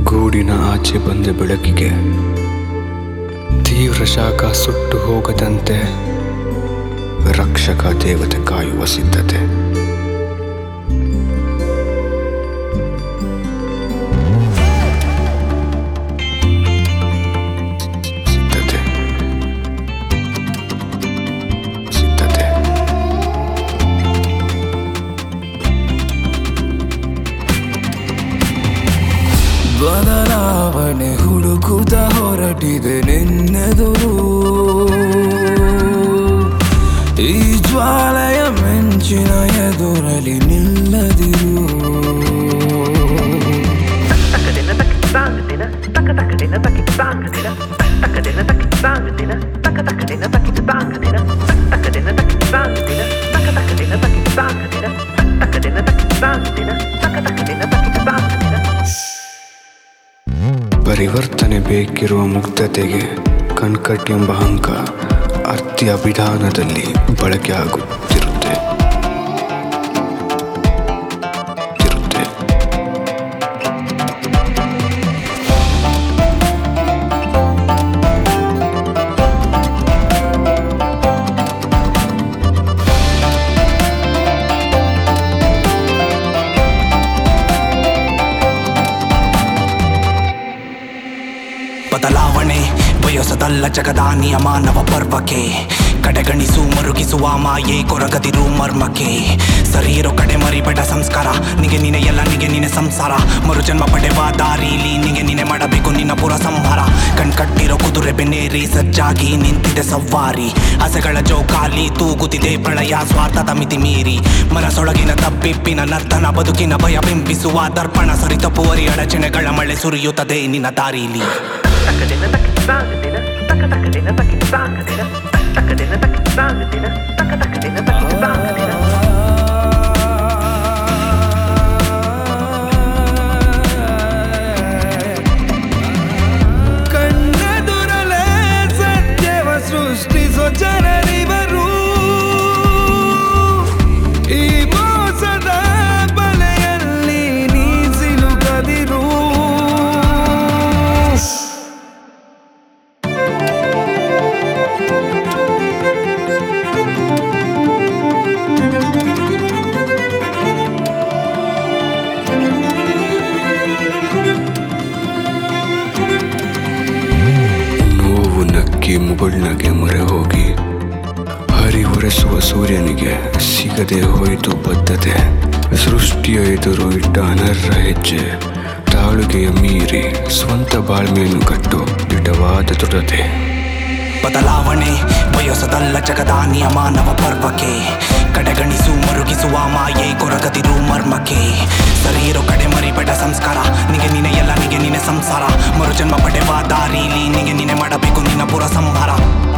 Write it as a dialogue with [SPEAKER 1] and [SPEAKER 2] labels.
[SPEAKER 1] ಗೂಡಿನ ಆಚೆ ಬಂದ ಬೆಳಕಿಗೆ ತೀವ್ರ ಶಾಖ ಸುಟ್ಟು ಹೋಗದಂತೆ ರಕ್ಷಕ ದೇವತೆ ಕಾಯುವ ಸಿದ್ಧತೆ ಸಿದ್ಧತೆ ಸಿದ್ಧತೆ
[SPEAKER 2] ಬದಲಾವಣೆ ಹುಡುಕುತ್ತ ಹೊರಟಿದೆ ನಿನ್ನೆದುರು ಈ ಜ್ವಾಲೆಯ ಮೆಂಚಿನ ಎದುರಲಿ ನಿಲ್ಲದಿರು
[SPEAKER 1] ಪರಿವರ್ತನೆ ಬೇಕಿರುವ ಮುಗ್ಧತೆಗೆ ಕಣ್ಕಟ್ ಎಂಬ ಅಂಕ ಅರ್ಥಿ ಅಭಿಧಾನದಲ್ಲಿ ಬಳಕೆ ಆಗುತ್ತಿರುತ್ತೆ ತಿರುತ್ತೆ.
[SPEAKER 2] ಬದಲಾವಣೆ ಬಯಸದಲ್ಲ ಜಗದ ನಿಯಮಾನವ ಪರ್ವಕ್ಕೆ ಕಡೆಗಣಿಸು ಮರುಗಿಸುವ ಮಾಯೆ ಕೊರಗದಿರು ಮರ್ಮಕ್ಕೆ ಸರಿಯಿರೋ ಕಡೆ ಮರಿಬೇಡ ಸಂಸ್ಕಾರ ನಿಗೆ ನಿನೆ ಎಲ್ಲ ನಿಗೆ ನಿನೆ ಸಂಸಾರ ಮರುಜನ್ಮ ಪಡೆವ ದಾರಿಲಿ ನಿಗೆ ನಿನೆ ಮಾಡಬೇಕು ನಿನ್ನ ಪುರ ಸಂಹಾರ ಕಣ್ಕಟ್ಟಿರೋ ಕುದುರೆ ಬೆನ್ನೇರಿ ಸಜ್ಜಾಗಿ ನಿಂತಿದೆ ಸವಾರಿ ಆಸೆಗಳ ಜೋಕಾಲಿ ತೂಗುತ್ತಿದೆ ಪ್ರಳಯ ಸ್ವಾರ್ಥದ ಮಿತಿ ಮೀರಿ ಮನಸೊಳಗಿನ ತಪ್ಪಿಪ್ಪಿನ ನರ್ತನ ಬದುಕಿನ ಭಯ ಬಿಂಬಿಸುವ ದರ್ಪಣ ಸರಿತಪ್ಪುವರಿ ಅಡಚಣೆಗಳ ಮಳೆ ಸುರಿಯುತ್ತದೆ ನಿನ್ನ ದಾರಿಲಿ ಕಣ್ಣೆದುರಲೇ ಸತ್ಯವ ಸೃಷ್ಟಿಸೋ ಜನರಿವರು ಈ ಮೋಸದ ಬಲೆಯಲ್ಲಿ ನೀ ಸಿಲುಕದಿರು
[SPEAKER 1] ನೋವು ನಕ್ಕಿ ಮುಗುಳ್ನಗೆ ಮೊರೆ ಹೋಗಿ ಹರಿಹೊರೆಸುವ ಸೂರ್ಯನಿಗೆ ಸಿಗದೆ ಹೋಯಿತು ಬದ್ಧತೆ ಸೃಷ್ಟಿಯ ಎದುರು ಇಟ್ಟ ಅನರ್ಹ ಹೆಜ್ಜೆ ತಾಳುಗೆಯ ಮೀರಿ ಸ್ವಂತ ಬಾಳ್ಮೆಯನ್ನು ಕಟ್ಟು ದಿಟವಾದ ದೃಢತೆ
[SPEAKER 2] ಬದಲಾವಣೆ ಬಯಸದಲ್ಲ ಜಗದ ನಿಯಮಾನವ ಪರ್ವಕ್ಕೆ ಕಡೆಗಣಿಸು ಮರುಗಿಸುವ ಮಾಯೆ ಕೊರಗದಿರು ಮರ್ಮಕ್ಕೆ ಸರಿಯಿರೋ ಕಡೆ ಮರಿಬೇಡ ಸಂಸ್ಕಾರ ನಿಗೆ ನಿನೆ ಎಲ್ಲ ನಿಗೆ ನಿನೆ ಸಂಸಾರ ಮರುಜನ್ಮ ಪಡೆವ ದಾರಿಲಿ ನಿಗೆ ನಿನೆ ಮಾಡಬೇಕು ನಿನ್ನ ಪುರ ಸಂಹಾರ